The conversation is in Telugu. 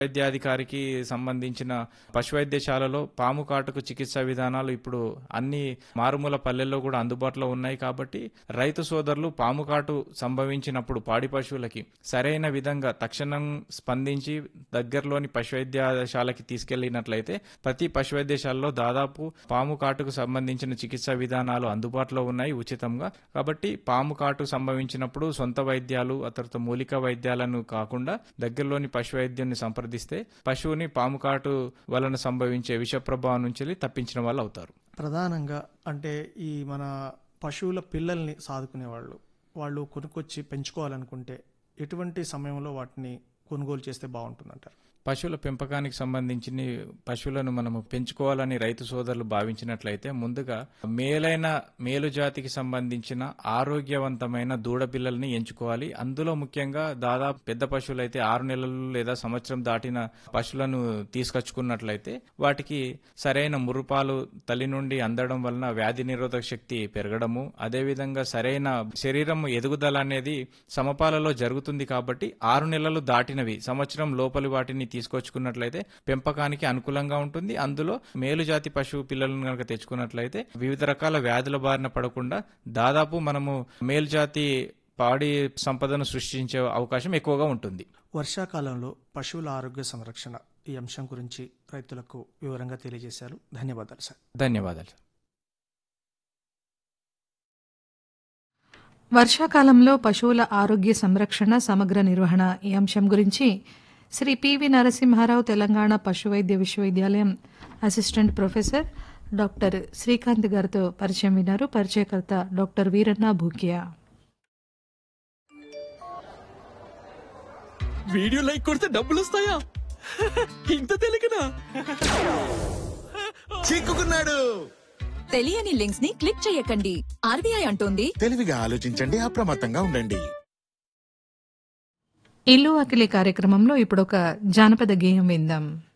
వైద్యాధికారికి సంబంధించిన పశు వైద్యశాలలో పాము కాటుకు చికిత్సా విధానాలు ఇప్పుడు అన్ని మారుమూల పల్లెల్లో కూడా అందుబాటులో ఉన్నాయి కాబట్టి రైతు సోదరులు పాము కాటు సంభవించినప్పుడు పాడి పశువులకి సరైన విధంగా తక్షణం స్పందించి దగ్గరలోని పశు వైద్యశాలకి తీసుకెళ్లినట్లయితే ప్రతి పశు వైద్యశాలలో దాదాపు పాము కాటుకు సంబంధించిన చికిత్సా విధానాలు అందుబాటులో ఉన్నాయి ఉచితంగా కాబట్టి పాము కాటు సంభవించినప్పుడు సొంత వైద్యాలు ఆ తర్వాత మూలిక వైద్యాలను కాకుండా దగ్గరలోని పశు వైద్యుని సంప్రదిస్తే పశువుని పాము కాటు వలన సంభవించే విష ప్రభావం నుంచి తప్పించిన వాళ్ళు అవుతారు ప్రధానంగా అంటే ఈ మన పశువుల పిల్లల్ని సాదుకునే వాళ్ళు వాళ్ళు కొనుక్కొచ్చి పెంచుకోవాలనుకుంటే ఎటువంటి సమయంలో వాటిని కొనుగోలు చేస్తే బాగుంటుందంటారు పశువుల పెంపకానికి సంబంధించి పశువులను మనము పెంచుకోవాలని రైతు సోదరులు భావించినట్లయితే ముందుగా మేలైన మేలు జాతికి సంబంధించిన ఆరోగ్యవంతమైన దూడ పిల్లల్ని ఎంచుకోవాలి అందులో ముఖ్యంగా దాదాపు పెద్ద పశువులు అయితే ఆరు నెలలు లేదా సంవత్సరం దాటిన పశువులను తీసుకొచ్చుకున్నట్లయితే వాటికి సరైన మురుపాలు తల్లి నుండి అందడం వలన వ్యాధి నిరోధక శక్తి పెరగడము అదేవిధంగా సరైన శరీరం ఎదుగుదల అనేది సమపాలలో జరుగుతుంది కాబట్టి ఆరు నెలలు దాటినవి సంవత్సరం లోపలి వాటిని తీసుకొచ్చుకున్నట్లయితే పెంపకానికి అనుకూలంగా ఉంటుంది అందులో మేలు జాతి పశువు పిల్లలను కనుక తెచ్చుకున్నట్లయితే వివిధ రకాల వ్యాధుల బారిన పడకుండా దాదాపు మనము మేలు జాతి పాడి సంపదను సృష్టించే అవకాశం ఎక్కువగా ఉంటుంది వర్షాకాలంలో పశువుల ఆరోగ్య సంరక్షణ ఈ అంశం గురించి రైతులకు వివరంగా తెలియజేశారు ధన్యవాదాలు సార్ ధన్యవాదాలు వర్షాకాలంలో పశువుల ఆరోగ్య సంరక్షణ సమగ్ర నిర్వహణ ఈ అంశం గురించి శ్రీ పివి నరసింహారావు తెలంగాణ పశువైద్య విశ్వవిద్యాలయం అసిస్టెంట్ ప్రొఫెసర్ డాక్టర్ శ్రీకాంత్ గారితో పరిచయం విన్నారు పరిచయకర్త doctor Veeranna Bhukya video like కొడితే డబ్బులు వస్తాయా ఇంత తెలియకనా చిక్కుకున్నాడు తెలియని లింక్స్ ని క్లిక్ చేయకండి ఆర్బీఐ అంటోంది తెలివిగా ఆలోచించండి అప్రమత్తంగా ఉండండి ఇల్లు అకిలి కార్యక్రమంలో ఇప్పుడు ఒక జానపద గేయం విందాం